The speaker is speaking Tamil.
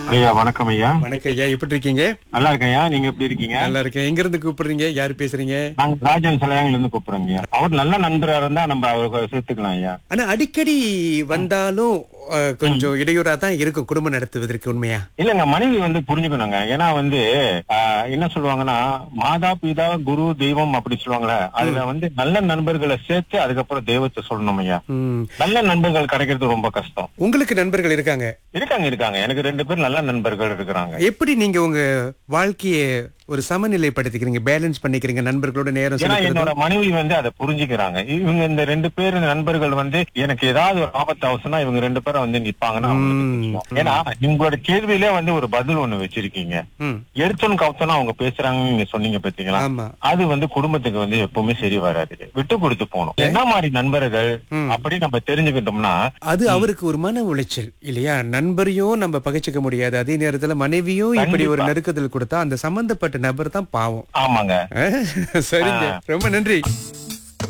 ஐயா வணக்கம் ஐயா வணக்கம் ஐயா எப்படி இருக்கீங்க நல்லா இருக்கேன் ஐயா நீங்க எப்படி இருக்கீங்க நல்லா இருக்கேன் எங்க இருந்து கூப்பிடுறீங்க யாரு பேசுறீங்க நாங்க ராஜன் சிலையாங்கல இருந்து கூப்பிடுறோம் ஐயா அவர் நல்ல நண்பரா இருந்தா நம்ம அவருக்கு சேர்த்துக்கலாம் ஐயா ஆனா அடிக்கடி வந்தாலும் அஹ், கொஞ்சம் இடையூறா தான் இருக்கும் குடும்பம் நடத்துவதற்கு உண்மையா இல்லங்க மனைவி வந்து புரிஞ்சுக்கணுங்க ஏன்னா வந்து ஆஹ், என்ன சொல்லுவாங்கன்னா மாதா பிதா குரு தெய்வம் அப்படி சொல்லுவாங்களே அதுல வந்து நல்ல நண்பர்களை சேர்த்து அதுக்கப்புறம் தெய்வத்தை சொல்லணும் ஐயா ம். நல்ல நண்பர்கள் கிடைக்கிறது ரொம்ப கஷ்டம் உங்களுக்கு நண்பர்கள் இருக்காங்க இருக்காங்க இருக்காங்க எனக்கு ரெண்டு பேர் நல்ல நண்பர்கள் இருக்கிறாங்க எப்படி நீங்க உங்க வாழ்க்கைய ஒரு சமநிலைப்படுத்திக்கிறீங்க பேலன்ஸ் பண்ணிக்கிறீங்க நண்பர்களோட நேரம் ஏன்னா செலுத்துறது என்னோட மனைவி வந்து அதை புரிஞ்சுக்கிறாங்க இவங்க இந்த ரெண்டு பேர் நண்பர்கள் வந்து எனக்கு ஏதாவது ஒரு ஆபத்து அவசரம்னா இவங்க ரெண்டு பேரும் வந்து நிப்பாங்கன்னு அவங்களுக்கு ம். தெரியும். ஏன்னா உங்களோட கேள்வியிலே வந்து ஒரு பதில் ஒண்ணு வச்சிருக்கீங்க ம். எடுத்தோன்னு கவுத்தோன்னு அவங்க பேசுறாங்கன்னு நீங்க சொன்னீங்க பாத்தீங்களா ஆமா அது வந்து குடும்பத்துக்கு வந்து எப்பவுமே சரி வராது விட்டு கொடுத்து போகணும் என்ன மாதிரி நண்பர்கள் ம். அப்படி நம்ம தெரிஞ்சுக்கிட்டோம்னா அது அவருக்கு ஒரு மன உளைச்சல் இல்லையா நண்பரையும் நம்ம பகைச்சிக்க முடியாது அதே நேரத்துல மனைவியும் இப்படி ஒரு கண்டிப்பா. நெருக்கத்தில் கொடுத்தா அந்த சம்பந்தப்பட்ட நபர் தான் பாவம் ஆமாங்க அஹ், சரிங்க ரொம்ப நன்றி